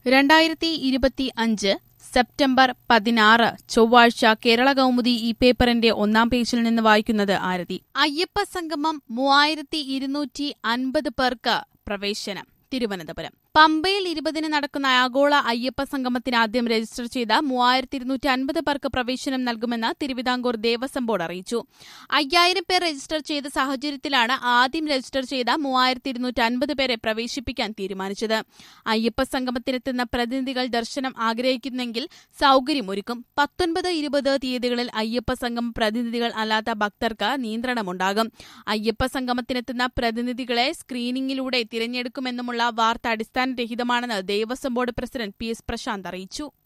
രണ്ടായിരത്തി ഇരുപത്തി അഞ്ച് സെപ്റ്റംബർ പതിനാറ് ചൊവ്വാഴ്ച കേരള കൗമുദി ഈ പേപ്പറിന്റെ ഒന്നാം പേജിൽ നിന്ന് വായിക്കുന്നത് ആരതി അയ്യപ്പ സംഗമം മൂവായിരത്തി ഇരുന്നൂറ്റി അൻപത് പേർക്ക് പ്രവേശനം തിരുവനന്തപുരം പമ്പയിൽ ഇരുപതിന് നടക്കുന്ന ആഗോള അയ്യപ്പ സംഗമത്തിന് ആദ്യം രജിസ്റ്റർ ചെയ്ത മൂവായിരത്തി ഇരുന്നൂറ്റി അൻപത് പേർക്ക് പ്രവേശനം നൽകുമെന്ന് തിരുവിതാംകൂർ ദേവസ്വം ബോർഡ് അറിയിച്ചു അയ്യായിരം പേർ രജിസ്റ്റർ ചെയ്ത സാഹചര്യത്തിലാണ് ആദ്യം രജിസ്റ്റർ ചെയ്ത മൂവായിരത്തി ഇരുന്നൂറ്റി അൻപത് പേരെ പ്രവേശിപ്പിക്കാൻ തീരുമാനിച്ചത് അയ്യപ്പ സംഗമത്തിനെത്തുന്ന പ്രതിനിധികൾ ദർശനം ആഗ്രഹിക്കുന്നെങ്കിൽ സൌകര്യമൊരുക്കും പത്തൊൻപത് ഇരുപത് തീയതികളിൽ അയ്യപ്പ സംഗമം പ്രതിനിധികൾ അല്ലാത്ത ഭക്തർക്ക് നിയന്ത്രണമുണ്ടാകും അയ്യപ്പ സംഗമത്തിനെത്തുന്ന പ്രതിനിധികളെ സ്ക്രീനിംഗിലൂടെ തിരഞ്ഞെടുക്കുമെന്നുമുള്ള വാർത്ത അടിസ്ഥാനരഹിതമാണെന്ന് Devaswom board president P S Prashanth അറിയിച്ചു